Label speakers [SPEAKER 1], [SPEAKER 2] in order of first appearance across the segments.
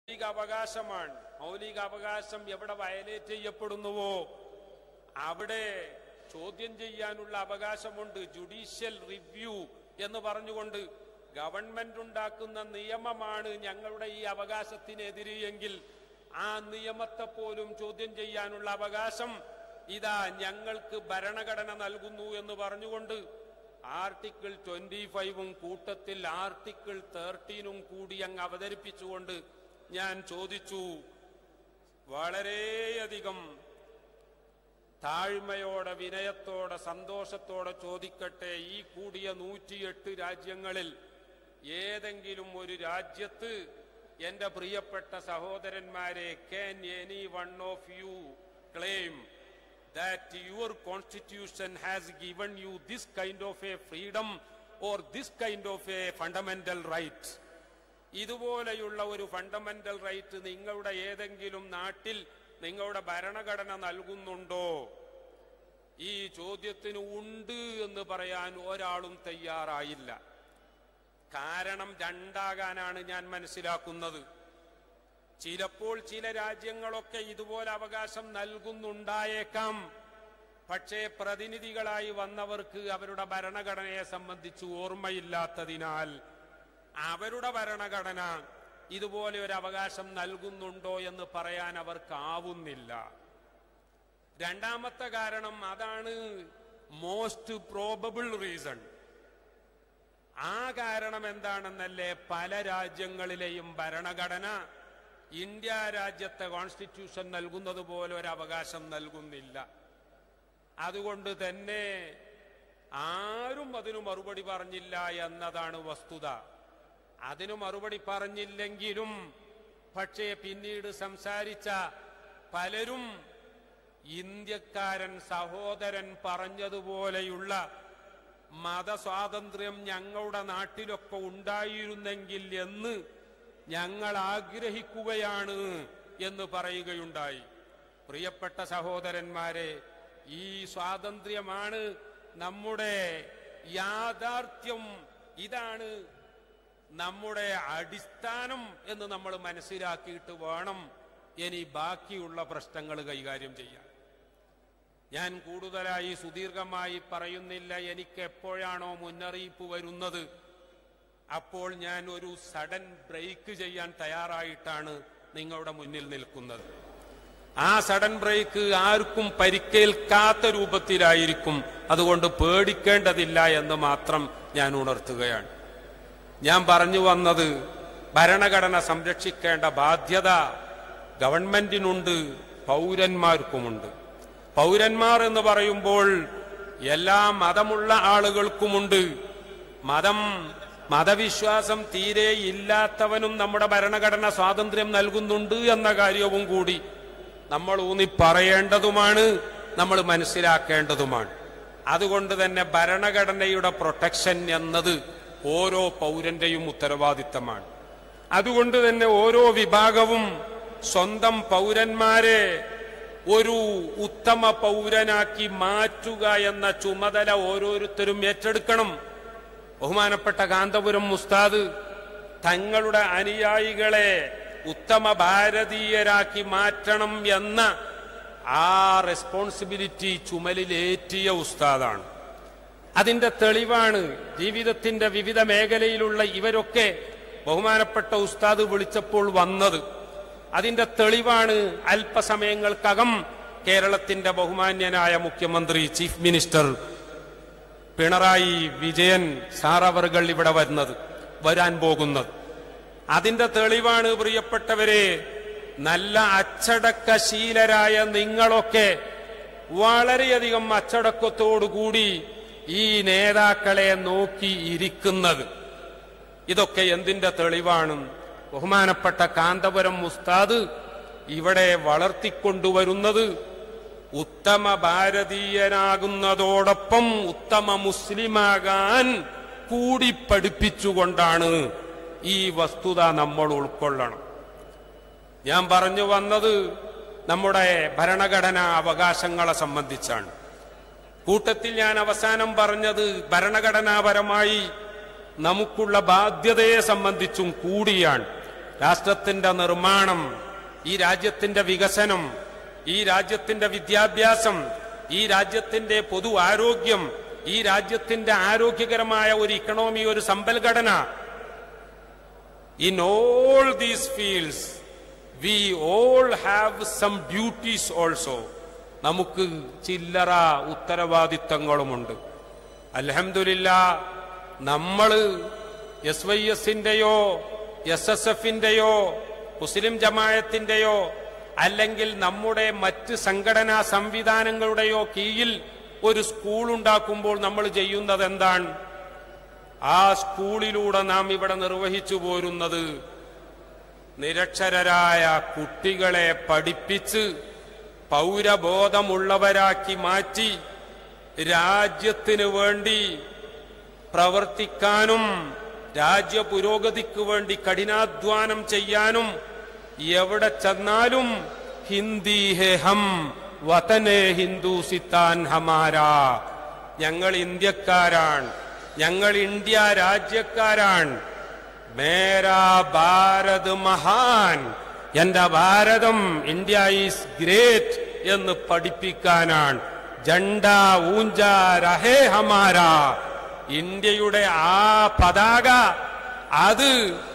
[SPEAKER 1] മൗലിക അവകാശമാണ് മൗലിക അവകാശം എവിടെ വയലേറ്റ് ചെയ്യപ്പെടുന്നുവോ അവിടെ ചോദ്യം ചെയ്യാനുള്ള അവകാശമുണ്ട് ജുഡീഷ്യൽ റിവ്യൂ എന്ന് പറഞ്ഞുകൊണ്ട് ഗവൺമെന്റ് ഉണ്ടാക്കുന്ന നിയമമാണ് ഞങ്ങളുടെ ഈ അവകാശത്തിനെതിരെ എങ്കിൽ ആ നിയമത്തെ പോലും ചോദ്യം ചെയ്യാനുള്ള അവകാശം ഇതാ ഞങ്ങൾക്ക് ഭരണഘടന നൽകുന്നു എന്ന് പറഞ്ഞുകൊണ്ട് ആർട്ടിക്കിൾ ട്വന്റി ഫൈവും കൂട്ടത്തിൽ ആർട്ടിക്കിൾ തേർട്ടീനും കൂടി അങ്ങ് അവതരിപ്പിച്ചുകൊണ്ട് ഞാൻ ചോദിച്ചു വളരെയധികം താഴ്മയോടെ വിനയത്തോടെ സന്തോഷത്തോടെ ചോദിക്കട്ടെ ഈ കൂടിയ നൂറ്റിയെട്ട് രാജ്യങ്ങളിൽ ഏതെങ്കിലും ഒരു രാജ്യത്ത് എന്റെ പ്രിയപ്പെട്ട സഹോദരന്മാരെ can any one of you claim that your constitution has given you this kind of a freedom or this kind of a fundamental right ഇതുപോലെയുള്ള ഒരു ഫണ്ടമെന്റൽ റൈറ്റ് നിങ്ങളുടെ ഏതെങ്കിലും നാട്ടിൽ നിങ്ങളുടെ ഭരണഘടന നൽകുന്നുണ്ടോ ഈ ചോദ്യത്തിന് ഉണ്ട് എന്ന് പറയാൻ ഒരാളും തയ്യാറായില്ല കാരണം രണ്ടാകാനാണ് ഞാൻ മനസ്സിലാക്കുന്നത് ചിലപ്പോൾ ചില രാജ്യങ്ങളൊക്കെ ഇതുപോലെ അവകാശം നൽകുന്നുണ്ടായേക്കാം പക്ഷേ പ്രതിനിധികളായി വന്നവർക്ക് അവരുടെ ഭരണഘടനയെ സംബന്ധിച്ച് ഓർമ്മയില്ലാത്തതിനാൽ അവരുടെ ഭരണഘടന ഇതുപോലെ ഒരു അവകാശം നൽകുന്നുണ്ടോ എന്ന് പറയാൻ അവർക്കാവുന്നില്ല രണ്ടാമത്തെ കാരണം അതാണ് മോസ്റ്റ് പ്രോബബിൾ റീസൺ ആ കാരണം എന്താണെന്നല്ലേ പല രാജ്യങ്ങളിലെയും ഭരണഘടന ഇന്ത്യ രാജ്യത്തെ കോൺസ്റ്റിറ്റ്യൂഷൻ നൽകുന്നത് പോലെ ഒരു അവകാശം നൽകുന്നില്ല അതുകൊണ്ട് തന്നെ ആരും അതിനു മറുപടി പറഞ്ഞില്ല എന്നതാണ് വസ്തുത അതിനു മറുപടി പറഞ്ഞില്ലെങ്കിലും പക്ഷേ പിന്നീട് സംസാരിച്ച പലരും ഇന്ത്യക്കാരൻ സഹോദരൻ പറഞ്ഞതുപോലെയുള്ള മതസ്വാതന്ത്ര്യം ഞങ്ങളുടെ നാട്ടിലൊക്കെ ഉണ്ടായിരുന്നെങ്കിൽ എന്ന് ഞങ്ങൾ ആഗ്രഹിക്കുകയാണ് എന്ന് പറയുകയുണ്ടായി പ്രിയപ്പെട്ട സഹോദരന്മാരെ ഈ സ്വാതന്ത്ര്യമാണ് നമ്മുടെ യാഥാർത്ഥ്യം ഇതാണ് നമ്മുടെ അടിസ്ഥാനം എന്ന് നമ്മൾ മനസ്സിലാക്കിയിട്ട് വേണം ഇനി ബാക്കിയുള്ള പ്രശ്നങ്ങൾ കൈകാര്യം ചെയ്യാൻ ഞാൻ കൂടുതലായി സുദീർഘമായി പറയുന്നില്ല എനിക്ക് എപ്പോഴാണോ മുന്നറിയിപ്പ് വരുന്നത് അപ്പോൾ ഞാൻ ഒരു സഡൻ ബ്രേക്ക് ചെയ്യാൻ തയ്യാറായിട്ടാണ് നിങ്ങളുടെ മുന്നിൽ നിൽക്കുന്നത് ആ സഡൻ ബ്രേക്ക് ആർക്കും പരിക്കേൽക്കാത്ത രൂപത്തിലായിരിക്കും അതുകൊണ്ട് പേടിക്കേണ്ടതില്ല എന്ന് മാത്രം ഞാൻ ഉണർത്തുകയാണ് ഞാൻ പറഞ്ഞു വന്നത് ഭരണഘടന സംരക്ഷിക്കേണ്ട ബാധ്യത ഗവൺമെന്റിനുണ്ട് പൗരന്മാർക്കുമുണ്ട് പൗരന്മാർ എന്ന് പറയുമ്പോൾ എല്ലാ മതമുള്ള ആളുകൾക്കുമുണ്ട് മതം മതവിശ്വാസം തീരെ ഇല്ലാത്തവനും നമ്മുടെ ഭരണഘടന സ്വാതന്ത്ര്യം നൽകുന്നുണ്ട് എന്ന കാര്യവും കൂടി നമ്മൾ ഊന്നി പറയേണ്ടതുമാണ് നമ്മൾ മനസ്സിലാക്കേണ്ടതുമാണ് അതുകൊണ്ട് തന്നെ ഭരണഘടനയുടെ പ്രൊട്ടക്ഷൻ എന്നത് ഓരോ പൗരന്റെയും ഉത്തരവാദിത്തമാണ് അതുകൊണ്ട് തന്നെ ഓരോ വിഭാഗവും സ്വന്തം പൗരന്മാരെ ഒരു ഉത്തമ പൗരനാക്കി മാറ്റുക എന്ന ചുമതല ഓരോരുത്തരും ഏറ്റെടുക്കണം ബഹുമാനപ്പെട്ട കാന്തപുരം മുസ്താദ് തങ്ങളുടെ അനുയായികളെ ഉത്തമ ഭാരതീയരാക്കി മാറ്റണം എന്ന ആ റെസ്പോൺസിബിലിറ്റി ചുമലിലേറ്റിയ ഉസ്താദാണ് അതിന്റെ തെളിവാണ് ജീവിതത്തിന്റെ വിവിധ മേഖലയിലുള്ള ഇവരൊക്കെ ബഹുമാനപ്പെട്ട ഉസ്താദ് വിളിച്ചപ്പോൾ വന്നത് അതിന്റെ തെളിവാണ് അല്പസമയങ്ങൾക്കകം കേരളത്തിന്റെ ബഹുമാന്യനായ മുഖ്യമന്ത്രി ചീഫ് മിനിസ്റ്റർ പിണറായി വിജയൻ സാറവറുകൾ ഇവിടെ വരുന്നത് വരാൻ പോകുന്നത് അതിന്റെ തെളിവാണ് പ്രിയപ്പെട്ടവരെ നല്ല അച്ചടക്കശീലരായ നിങ്ങളൊക്കെ വളരെയധികം അച്ചടക്കത്തോടുകൂടി ഈ നേതാക്കളെ നോക്കി ഇരിക്കുന്നത് ഇതൊക്കെ എന്തിന്റെ തെളിവാണ് ബഹുമാനപ്പെട്ട കാന്തപുരം മുസ്താദ് ഇവിടെ വളർത്തിക്കൊണ്ടുവരുന്നത് ഉത്തമ ഭാരതീയനാകുന്നതോടൊപ്പം ഉത്തമ മുസ്ലിമാകാൻ കൂടി പഠിപ്പിച്ചുകൊണ്ടാണ് ഈ വസ്തുത നമ്മൾ ഉൾക്കൊള്ളണം ഞാൻ പറഞ്ഞു വന്നത് നമ്മുടെ ഭരണഘടനാ അവകാശങ്ങളെ സംബന്ധിച്ചാണ് കൂട്ടത്തിൽ ഞാൻ അവസാനം പറഞ്ഞത് ഭരണഘടനാപരമായി നമുക്കുള്ള ബാധ്യതയെ സംബന്ധിച്ചും കൂടിയാണ് രാഷ്ട്രത്തിന്റെ നിർമ്മാണം ഈ രാജ്യത്തിന്റെ വികസനം ഈ രാജ്യത്തിന്റെ വിദ്യാഭ്യാസം ഈ രാജ്യത്തിന്റെ പൊതു ആരോഗ്യം ഈ രാജ്യത്തിന്റെ ആരോഗ്യകരമായ ഒരു ഇക്കണോമി ഒരു സമ്പൽഘടന in all these fields we all have some duties also നമുക്ക് ചില്ലറ ഉത്തരവാദിത്തങ്ങളുമുണ്ട് അലഹമില്ല നമ്മള് എസ് വൈ എസിന്റെയോ എസ് എസ് എഫിന്റെയോ മുസ്ലിം ജമായത്തിന്റെയോ അല്ലെങ്കിൽ നമ്മുടെ മറ്റ് സംഘടനാ സംവിധാനങ്ങളുടെയോ കീഴിൽ ഒരു സ്കൂൾ ഉണ്ടാക്കുമ്പോൾ നമ്മൾ ചെയ്യുന്നത് എന്താണ് ആ സ്കൂളിലൂടെ നാം ഇവിടെ നിർവഹിച്ചു പോരുന്നത് നിരക്ഷരരായ കുട്ടികളെ പഠിപ്പിച്ച് പൗരബോധമുള്ളവരാക്കി മാറ്റി രാജ്യത്തിന് വേണ്ടി പ്രവർത്തിക്കാനും രാജ്യ പുരോഗതിക്ക് വേണ്ടി കഠിനാധ്വാനം ചെയ്യാനും എവിടെ ചെന്നാലും ഹിന്ദി ഹെ ഹം വതനെ ഹിന്ദുസിത്താൻ ഹമാരാ ഞങ്ങൾ ഇന്ത്യക്കാരാണ് ഞങ്ങൾ ഇന്ത്യ രാജ്യക്കാരാണ് മേരാ ഭാരത് മഹാൻ എന്റെ ഭാരതം ഇന്ത്യ ഈസ് ഗ്രേറ്റ് എന്ന് പഠിപ്പിക്കാനാണ് ജണ്ട ഊഞ്ച രഹേ ഹമാരാ ഇന്ത്യയുടെ ആ പതാക അത്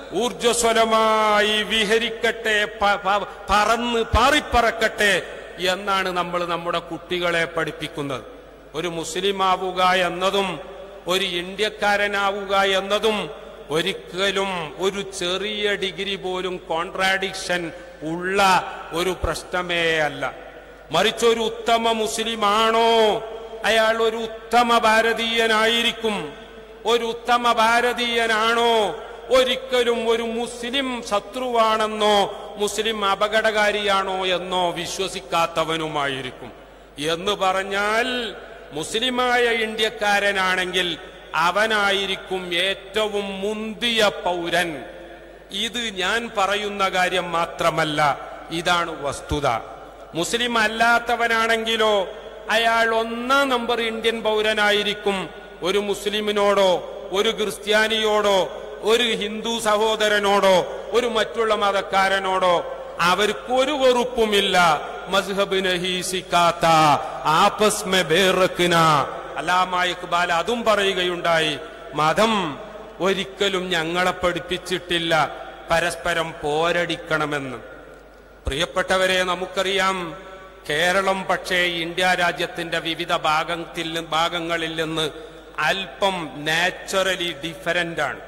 [SPEAKER 1] ഊർജസ്വലമായി വിഹരിക്കട്ടെ പ- പ- പറന്ന് പാറിപ്പറക്കട്ടെ എന്നാണ് നമ്മൾ നമ്മുടെ കുട്ടികളെ പഠിപ്പിക്കുന്നത് ഒരു മുസ്ലിം ആവുക എന്നതും ഒരു ഇന്ത്യക്കാരനാവുക എന്നതും ഒരിക്കലും ഒരു ചെറിയ ഡിഗ്രി പോലും കോൺട്രാഡിക്ഷൻ ഉള്ള ഒരു പ്രശ്നമേ അല്ല മറിച്ച് ഒരു ഉത്തമ മുസ്ലിമാണോ അയാൾ ഒരു ഉത്തമ ഭാരതീയനായിരിക്കും ഒരു ഉത്തമ ഭാരതീയനാണോ ഒരിക്കലും ഒരു മുസ്ലിം ശത്രുവാണെന്നോ മുസ്ലിം അപകടകാരിയാണോ എന്നോ വിശ്വസിക്കാത്തവനുമായിരിക്കും എന്ന് പറഞ്ഞാൽ മുസ്ലിമായ ഇന്ത്യക്കാരനാണെങ്കിൽ അവനായിരിക്കും ഏറ്റവും മുന്തിയ പൗരൻ ഇത് ഞാൻ പറയുന്ന കാര്യം മാത്രമല്ല ഇതാണ് വസ്തുത മുസ്ലിം അല്ലാത്തവനാണെങ്കിലോ അയാൾ ഒന്നാം നമ്പർ ഇന്ത്യൻ പൗരനായിരിക്കും ഒരു മുസ്ലിമിനോടോ ഒരു ക്രിസ്ത്യാനിയോടോ ഒരു ഹിന്ദു സഹോദരനോടോ ഒരു മറ്റുള്ള മതക്കാരനോടോ അവർക്കൊരു വെറുപ്പുമില്ല മസ്ഹബ് നഹി സിക്കാത്ത ആപസ് മെ ബേറക്കിന അല്ലാമ ഇക്ബാൽ അതും പറയുകയുണ്ടായി മതം ഒരിക്കലും ഞങ്ങളെ പഠിപ്പിച്ചിട്ടില്ല പരസ്പരം പോരടിക്കണമെന്ന് പ്രിയപ്പെട്ടവരെ നമുക്കറിയാം കേരളം പക്ഷേ ഇന്ത്യ രാജ്യത്തിന്റെ വിവിധ ഭാഗത്തിൽ ഭാഗങ്ങളിൽ നിന്ന് അല്പം നാച്ചുറലി ഡിഫറന്റ് ആണ്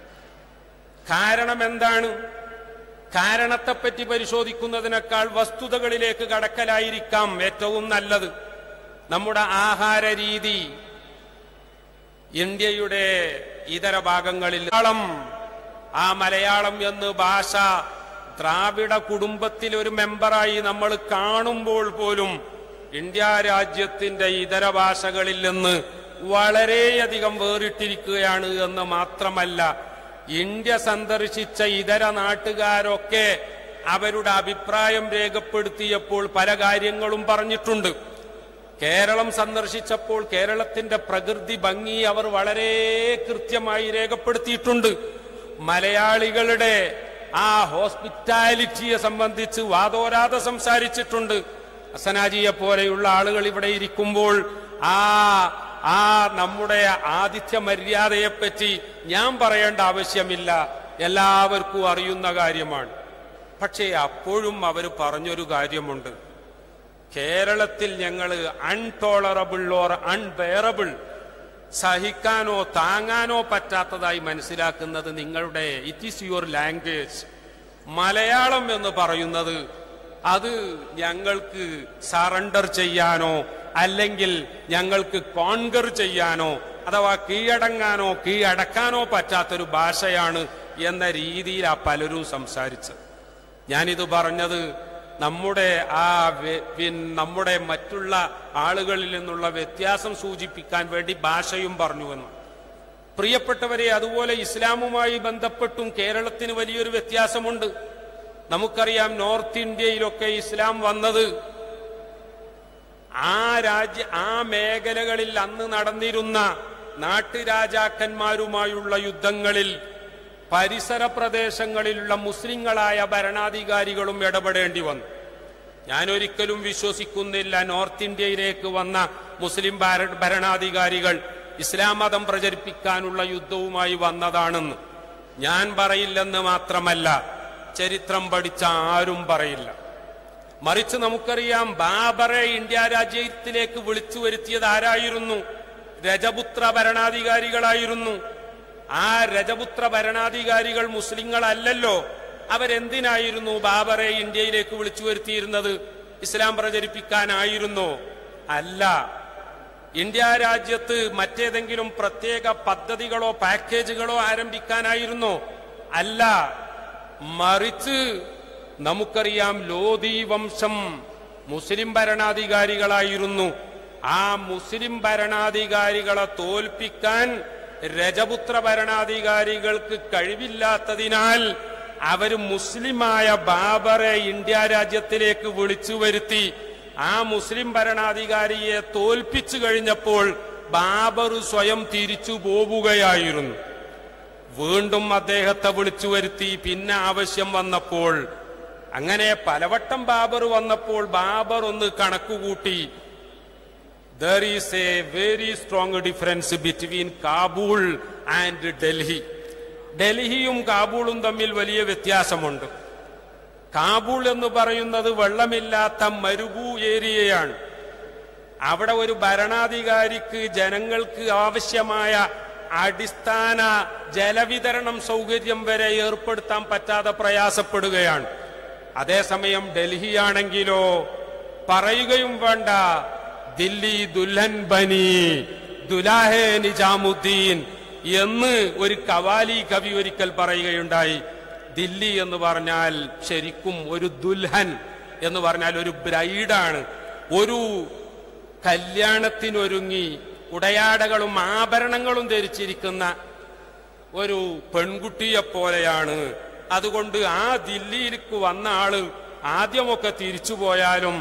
[SPEAKER 1] കാരണം എന്താണ് കാരണത്തെപ്പറ്റി പരിശോധിക്കുന്നതിനേക്കാൾ വസ്തുതകളിലേക്ക് കടക്കലായിരിക്കാം ഏറ്റവും നല്ലത് നമ്മുടെ ആഹാര രീതി ഇന്ത്യയുടെ ഇതര ഭാഗങ്ങളിൽ മലയാളം ആ മലയാളം എന്ന് ഭാഷ ദ്രാവിഡ കുടുംബത്തിൽ ഒരു മെമ്പറായി നമ്മൾ കാണുമ്പോൾ പോലും ഇന്ത്യ രാജ്യത്തിന്റെ ഇതര ഭാഷകളിൽ നിന്ന് വളരെയധികം വേറിട്ടിരിക്കുകയാണ് എന്ന് മാത്രമല്ല ഇന്ത്യ സന്ദർശിച്ച ഇതര നാട്ടുകാരൊക്കെ അവരുടെ അഭിപ്രായം രേഖപ്പെടുത്തിയപ്പോൾ പല കാര്യങ്ങളും പറഞ്ഞിട്ടുണ്ട് കേരളം സന്ദർശിച്ചപ്പോൾ കേരളത്തിന്റെ പ്രകൃതി ഭംഗി അവർ വളരെ കൃത്യമായി രേഖപ്പെടുത്തിയിട്ടുണ്ട് മലയാളികളുടെ ആ ഹോസ്പിറ്റാലിറ്റിയെ സംബന്ധിച്ച് വാദോരാതെ സംസാരിച്ചിട്ടുണ്ട് അസനാജിയെ പോലെയുള്ള ആളുകൾ ഇവിടെ ഇരിക്കുമ്പോൾ ആ ആ നമ്മുടെ ആതിഥ്യ മര്യാദയെപ്പറ്റി ഞാൻ പറയേണ്ട ആവശ്യമില്ല എല്ലാവർക്കും അറിയുന്ന കാര്യമാണ് പക്ഷേ അപ്പോഴും അവർ പറഞ്ഞൊരു കാര്യമുണ്ട് കേരളത്തിൽ ഞങ്ങൾ അൺടോളറബിൾ ഓർ അൺബെയറബിൾ സഹിക്കാനോ താങ്ങാനോ പറ്റാത്തതായി മനസ്സിലാക്കുന്നത് നിങ്ങളുടെ it is your language Malayalam എന്ന് പറയുന്നത് അത് ഞങ്ങൾക്ക് സറണ്ടർ ചെയ്യാനോ അല്ലെങ്കിൽ ഞങ്ങൾക്ക് കോൺകർ ചെയ്യാനോ അഥവാ കീഴടങ്ങാനോ കീഴടക്കാനോ പറ്റാത്തൊരു ഭാഷയാണ് എന്ന രീതിയിലാ പലരും സംസാരിച്ചത് ഞാനിത് പറഞ്ഞത് നമ്മുടെ ആ വ്യ- പിൻ- നമ്മുടെ മറ്റുള്ള ആളുകളിൽ നിന്നുള്ള വ്യത്യാസം സൂചിപ്പിക്കാൻ വേണ്ടി ഭാഷയും പറഞ്ഞുവെന്ന് പ്രിയപ്പെട്ടവരെ അതുപോലെ ഇസ്ലാമുമായി ബന്ധപ്പെട്ടും കേരളത്തിന് വലിയൊരു വ്യത്യാസമുണ്ട് നമുക്കറിയാം നോർത്ത് ഇന്ത്യയിലൊക്കെ ഇസ്ലാം വന്നത് ആ രാജ്യ ആ മേഖലകളിൽ അന്ന് നടന്നിരുന്ന നാട്ടുരാജാക്കന്മാരുമായുള്ള യുദ്ധങ്ങളിൽ പരിസര പ്രദേശങ്ങളിലുള്ള മുസ്ലിങ്ങളായ ഭരണാധികാരികളും ഇടപെടേണ്ടി വന്നു ഞാൻ ഒരിക്കലും വിശ്വസിക്കുന്നില്ല നോർത്ത് ഇന്ത്യയിലേക്ക് വന്ന മുസ്ലിം ഭാര- ഭരണാധികാരികൾ ഇസ്ലാം മതം പ്രചരിപ്പിക്കാനുള്ള യുദ്ധവുമായി വന്നതാണെന്ന് ഞാൻ പറയില്ലെന്ന് മാത്രമല്ല ചരിത്രം പഠിച്ച ആരും പറയില്ല മറിച്ച് നമുക്കറിയാം ബാബറെ ഇന്ത്യ രാജ്യത്തിലേക്ക് വിളിച്ചു വരുത്തിയത് ആരായിരുന്നു രജപുത്ര ഭരണാധികാരികളായിരുന്നു ആ രജപുത്ര ഭരണാധികാരികൾ മുസ്ലിങ്ങളല്ലല്ലോ അവരെന്തിനായിരുന്നു ബാബറെ ഇന്ത്യയിലേക്ക് വിളിച്ചു വരുത്തിയിരുന്നത് ഇസ്ലാം പ്രചരിപ്പിക്കാനായിരുന്നോ അല്ല ഇന്ത്യ രാജ്യത്ത് മറ്റേതെങ്കിലും പ്രത്യേക പദ്ധതികളോ പാക്കേജുകളോ ആരംഭിക്കാനായിരുന്നോ അല്ല മറിച്ച് നമുക്കറിയാം ലോധി വംശം മുസ്ലിം ഭരണാധികാരികളായിരുന്നു ആ മുസ്ലിം ഭരണാധികാരികളെ തോൽപ്പിക്കാൻ രജപുത്ര ഭരണാധികാരികൾക്ക് കഴിവില്ലാത്തതിനാൽ അവർ മുസ്ലിമായ ബാബറെ ഇന്ത്യ രാജ്യത്തിലേക്ക് വിളിച്ചു വരുത്തി ആ മുസ്ലിം ഭരണാധികാരിയെ തോൽപ്പിച്ചു കഴിഞ്ഞപ്പോൾ ബാബർ സ്വയം തിരിച്ചു പോവുകയായിരുന്നു വീണ്ടും അദ്ദേഹത്തെ വിളിച്ചു വരുത്തി പിന്നെ ആവശ്യം വന്നപ്പോൾ അങ്ങനെ പലവട്ടം ബാബർ വന്നപ്പോൾ ബാബർ ഒന്ന് കണക്കുകൂട്ടി there is a very strong difference between Kabul and Delhi ഡൽഹിയും കാബൂളും തമ്മിൽ വലിയ വ്യത്യാസമുണ്ട് കാബൂൾ എന്ന് പറയുന്നത് വെള്ളമില്ലാത്ത മരുഭൂ ഏരിയയാണ് അവിടെ ഒരു ഭരണാധികാരിക്ക് ജനങ്ങൾക്ക് ആവശ്യമായ അടിസ്ഥാന ജലവിതരണം സൗകര്യം വരെ ഏർപ്പെടുത്താൻ പറ്റാതെ പ്രയാസപ്പെടുകയാണ് അതേസമയം ഡൽഹിയാണെങ്കിലോ പറയുകയും വേണ്ട ദില്ലി ദുൽഹൻ ബനി ദുലാഹെ നിജാമുദ്ദീൻ എന്ന് ഒരു കവാലി കവി ഒരിക്കൽ പറയുകയുണ്ടായി ദില്ലി എന്ന് പറഞ്ഞാൽ ശരിക്കും ഒരു ദുൽഹൻ എന്ന് പറഞ്ഞാൽ ഒരു ബ്രൈഡാണ് ഒരു കല്യാണത്തിനൊരുങ്ങി ഉടയാടകളും ആഭരണങ്ങളും ധരിച്ചിരിക്കുന്ന ഒരു പെൺകുട്ടിയെ പോലെയാണ് അതുകൊണ്ട് ആ ദില്ലിയിലേക്ക് വന്ന ആള് ആദ്യമൊക്കെ തിരിച്ചു പോയാലും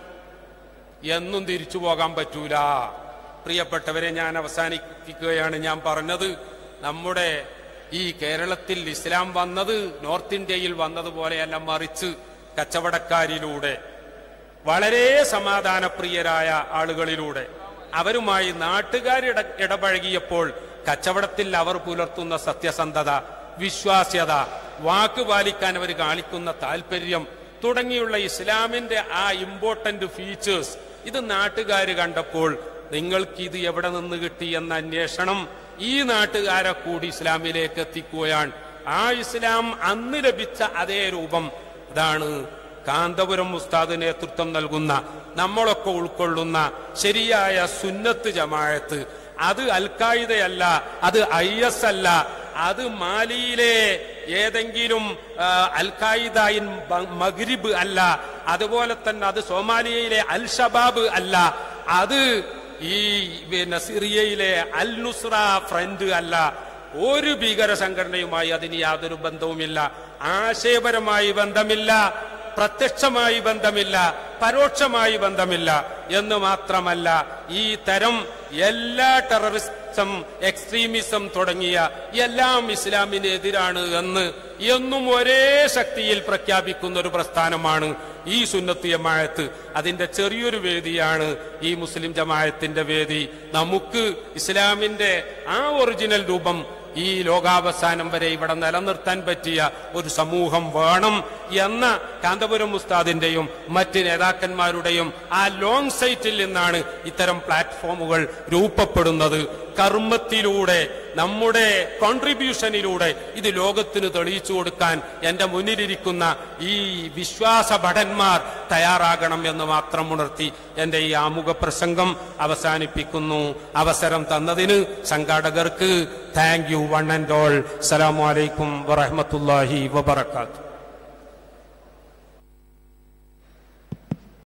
[SPEAKER 1] എന്നും തിരിച്ചു പോകാൻ പറ്റൂല പ്രിയപ്പെട്ടവരെ ഞാൻ അവസാനിപ്പിക്കുകയാണ് ഞാൻ പറഞ്ഞത് നമ്മുടെ ഈ കേരളത്തിൽ ഇസ്ലാം വന്നത് നോർത്ത് ഇന്ത്യയിൽ വന്നതുപോലെയല്ല മറിച്ച് കച്ചവടക്കാരിലൂടെ വളരെ സമാധാനപ്രിയരായ ആളുകളിലൂടെ അവരുമായി നാട്ടുകാരിട ഇടപഴകിയപ്പോൾ കച്ചവടത്തിൽ അവർ പുലർത്തുന്ന സത്യസന്ധത വിശ്വാസ്യത വാക്ക് പാലിക്കാൻ അവർ കാണിക്കുന്ന താല്പര്യം തുടങ്ങിയുള്ള ഇസ്ലാമിന്റെ ആ ഇമ്പോർട്ടന്റ് ഫീച്ചേഴ്സ് ഇത് നാട്ടുകാർ കണ്ടപ്പോൾ നിങ്ങൾക്ക് ഇത് എവിടെ നിന്ന് കിട്ടി എന്ന അന്വേഷണം ഈ നാട്ടുകാരെ കൂടി ഇസ്ലാമിലേക്ക് എത്തിക്കുകയാണ് ആ ഇസ്ലാം അന്ന് ലഭിച്ച അതേ രൂപം ഇതാണ് കാന്തപുരം ഉസ്താദ് നേതൃത്വം നൽകുന്ന നമ്മളൊക്കെ ഉൾക്കൊള്ളുന്ന ശരിയായ സുന്നത്ത് ജമാഅത്ത് അത് അൽഖായിദയല്ല അത് ഐ എസ് അല്ല അത് മാലിയിലെ ഏതെങ്കിലും ആ, അൽഖായിദ ഇൻ ബ- മഗ്രിബ് അല്ല അതുപോലെ തന്നെ അത് സോമാലിയയിലെ അൽ ഷബാബ് അല്ല അത് ഈ പിന്നെ സിറിയയിലെ അൽ നുസ്ര ഫ്രണ്ട് അല്ല ഒരു ഭീകര സംഘടനയുമായി അതിന് യാതൊരു ബന്ധവുമില്ല ആശയപരമായി ബന്ധമില്ല പ്രത്യക്ഷമായി ബന്ധമില്ല പരോക്ഷമായി ബന്ധമില്ല എന്ന് മാത്രമല്ല ഈ തരം എല്ലാ ടെററിസം എക്സ്ട്രീമിസം തുടങ്ങിയ എല്ലാം ഇസ്ലാമിനെതിരാണ് എന്ന് എന്നും ഒരേ ശക്തിയിൽ പ്രഖ്യാപിക്കുന്ന ഒരു പ്രസ്ഥാനമാണ് ഈ സുന്നത്ത് ജമാഅത്ത് അതിന്റെ ചെറിയൊരു വേദിയാണ് ഈ മുസ്ലിം ജമാഅത്തിന്റെ വേദി നമുക്ക് ഇസ്ലാമിന്റെ ആ ഒറിജിനൽ രൂപം ഈ ലോകാവസാനം വരെ ഇവിടെ നിലനിർത്താൻ പറ്റിയ ഒരു സമൂഹം വേണം എന്ന കാന്തപുരം ഉസ്താദിന്റെയും മറ്റ് നേതാക്കന്മാരുടെയും ആ ലോങ് സൈറ്റിൽ നിന്നാണ് ഇത്തരം പ്ലാറ്റ്ഫോമുകൾ രൂപപ്പെടുന്നത് കർമ്മത്തിലൂടെ നമ്മുടെ കോൺട്രിബ്യൂഷനിലൂടെ ഇത് ലോകത്തിന് തെളിയിച്ചു കൊടുക്കാൻ എന്റെ മുന്നിലിരിക്കുന്ന ഈ വിശ്വാസ ഭടന്മാർ തയ്യാറാകണം എന്ന് മാത്രം ഉണർത്തി എന്റെ ഈ ആമുഖ പ്രസംഗം അവസാനിപ്പിക്കുന്നു അവസരം തന്നതിന് സംഘാടകർക്ക് thank you one and all സലാമലൈക്കും വറഹമത്തല്ലാഹി വബർക്കാത്തു